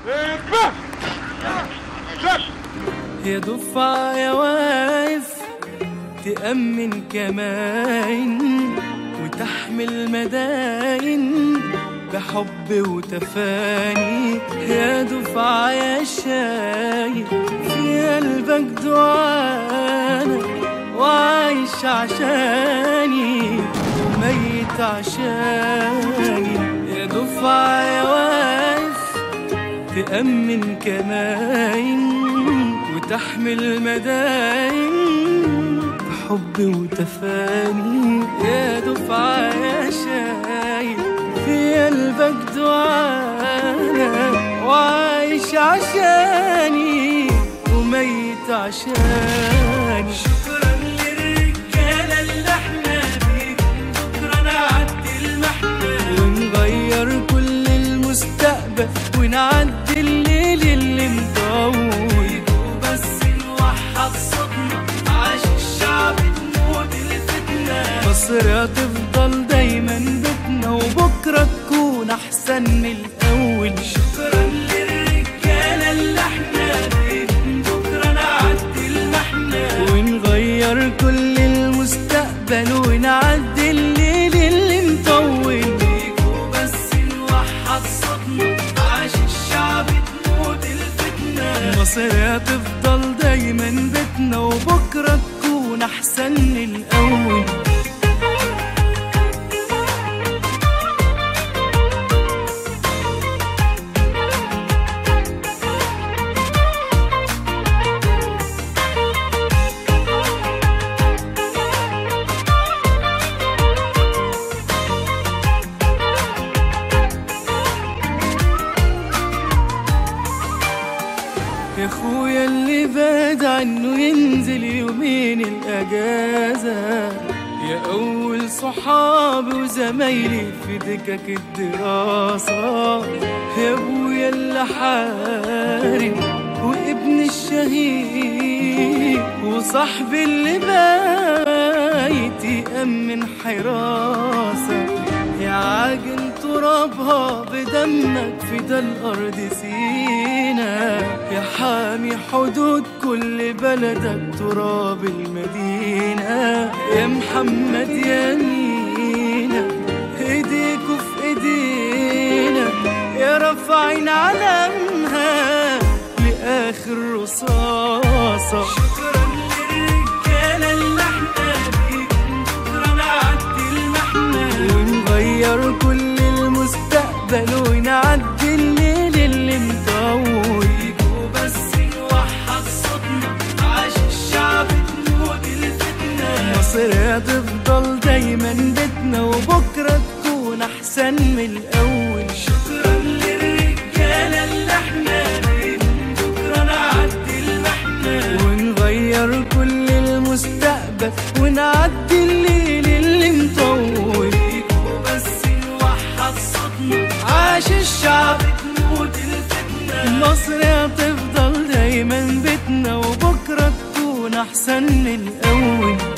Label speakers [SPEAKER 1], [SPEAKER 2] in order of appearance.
[SPEAKER 1] يا دفعة يا واقف تأمن كماين وتحمل مداين بحب وتفاني يا دفعة يا شايف في قلبك دعانا وعايش عشاني وميت عشاني يا دفعة يا واقف تأمن كماين وتحمل مداين بحب وتفاني يا دفعة يا شايف في قلبك دعانا وعايش عشاني وميت عشاني شكرا للرجالة اللي احنا بيهم بكرة نعدي المحنة ونغير كل المستقبل ونعدي الليل اللي مطول وبس نوحد صوتنا عاش الشعب تموت الفتنة مصر هتفضل دايما بيتنا وبكرة تكون أحسن من الأول شكرا للرجالة اللي احنا بيهم بكرة نعدي المحنة ونغير كل المستقبل ونعدي الليل اللي مطول بيكوا بس نوحد صوتنا عاش الشعب تموت الفتنة مصر هتفضل دايما بيتنا وبكرة تكون أحسن من الأول يا اخويا اللي بعد عنه ينزل يومين الاجازه يا اول صحابي وزمايلي في دكك الدراسه يا ابويا اللي حارب وابن الشهيد وصاحبي اللي بايت يأمن حراسه يا عاجن ترابها بدمك في ده الأرض سينا يا حامي حدود كل بلدك تراب المدينة يا محمد يا مينا ايديكوا في ايدينا يا رافعين علمها لآخر رصاصة شكرا للرجالة اللي احنا بيكم بكرة نعدي المحنة ونغير كل المستقبل ونعدي الليل اللي مطول وبس نوحد صوتنا عاش الشعب تموت الفتنة مصر هتفضل دايما بيتنا وبكرة تكون أحسن من الأول شكرا للرجالة اللي احنا بيهم بكرة نعدي المحنة ونغير كل المستقبل ونعدي الليل اللي مطول وبس نوحد صوتنا عاش الشعب تموت الفتنة مصر هتفضل دايما بيتنا وبكرة تكون أحسن من الأول